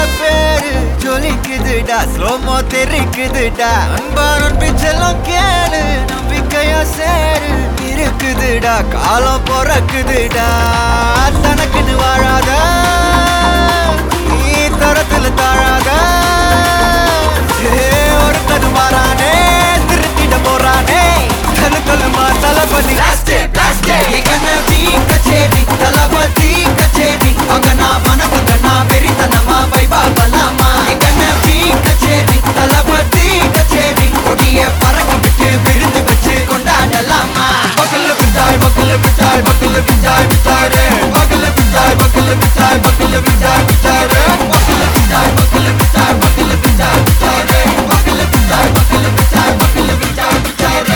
பேரு ஜொலிக்குதுடா ஸ்லோமோ தெரிக்குதுடா அன்பான பிச்செல்லாம் கேளு நம்பிக்கையா சேரு இருக்குதுடா காலம் பிறக்குதுடா தனக்குன்னு வாழாத நீ தரத்துல தாழாத ஏ, ஒருத்தன் மாறானே திருத்திட போறானே தனு கொல்லுமா தளபதி கச்சேரி தளபதி கச்சேரி அங்கனா மனசங்கனா வெறித்தனமா வைபா பலாமா எங்கன பீ கச்சேரி தளபதி கச்சேரி கொடிய பறக்க விட்டு விருந்து வச்சு கொண்டாடலாமா பக்கல்ல பிட்டாய் பக்கல்ல பிட்டாய் பக்கல்ல பிட்டாய் பிட்டாரே பக்கல்ல பிட்டாய் பக்கல்ல பிட்டாய் பக்கல்ல பிட்டாய் பிட்டாரே பக்கல்ல பிட்டாய் பக்கல்ல பிட்டாய் பக்கல்ல பிட்டாய் பிட்டாரே பக்கல்ல பிட்டாய் பக்கல்ல பிட்டாய் பக்கல்ல பிட்டாய் பிட்டாரே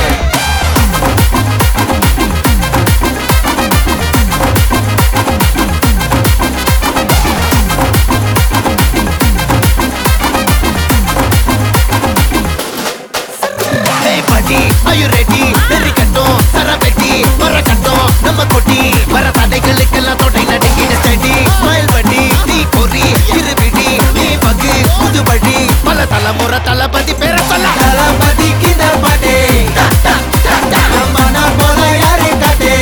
Hey buddy, are you ready? நெறிக்கட்டும், சரவெட்டி, மரக்கட்டும், நம்ம கொடி. வர தடைகளுக்கெல்லாம் தொடை நடுங்கிட steady. Smile buddy, நீ பொறி, இருவிடி, நீ பகு, புதுபடி. பல தலைமுறை தளபதி பேர சொல்ல தளபதிக்கு இந்த பாட்டே நம்ம நாள் போல யாரு காட்டே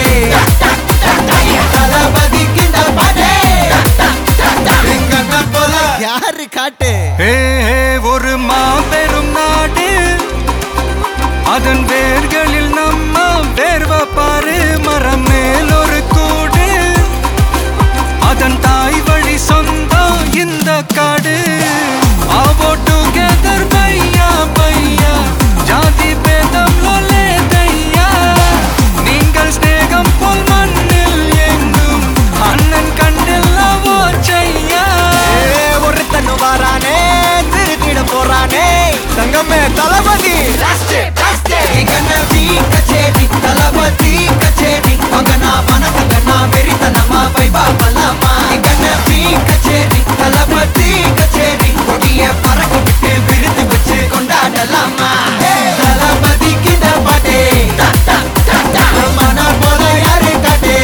தளபதிக்கு இந்த பாட்டே எங்க நாள் போல யாரு காட்டு ஹே ஹே, ஒரு மாபெரும் நாடு அதன் வேர்களில் நம்ம வேர்வ பாரு மரம் மேல் ஒரு கூடு அதன் தாய் வழி சொந்தம் இந்த காடு ஆவோ டுகெதர் பையா பையா ஜாதி பேதம் லோலே தையா நீங்கள் ஸ்நேகம் போல் மண்ணில் எங்கும் அண்ணன் கண்டெல்லவோ செய்யா ஏ, ஒருத்தன் வாரானே திருத்திட போறானே தங்கமே தளபதி எங்கன வீ கச்சேரி தளபதி கச்சேரி மகனா மனசங்கனா வெறித்தனமா வைபா பலாமா எங்கன வீ கச்சேரி தளபதி கச்சேரி கொடிய பறக்க விட்டு விருந்து வச்சு கொண்டாடலாமா தளபதிக்கு இந்த பாட்டே நம்ம நாள் போல யாரு காட்டே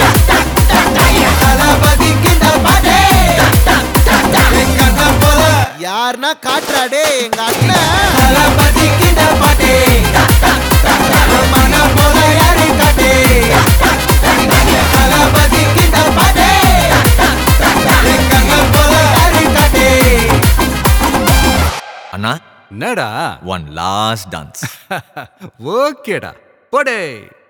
தளபதிக்கு இந்த பாட்டே எங்க அண்ணன் போல யாருன்னா காட்டுறாடே எங்க அண்ணன் தளபதிக்கு இந்த பாட்டே நம்ம அண்ணன் போல யாரு காட்டே தளபதிக்கு இந்த பாட்டே எங்க அண்ணன் போல யாரு காட்டே அண்ணா என்னடா ஒன் லாஸ்ட் டான்ஸ் ஓகேடா போடே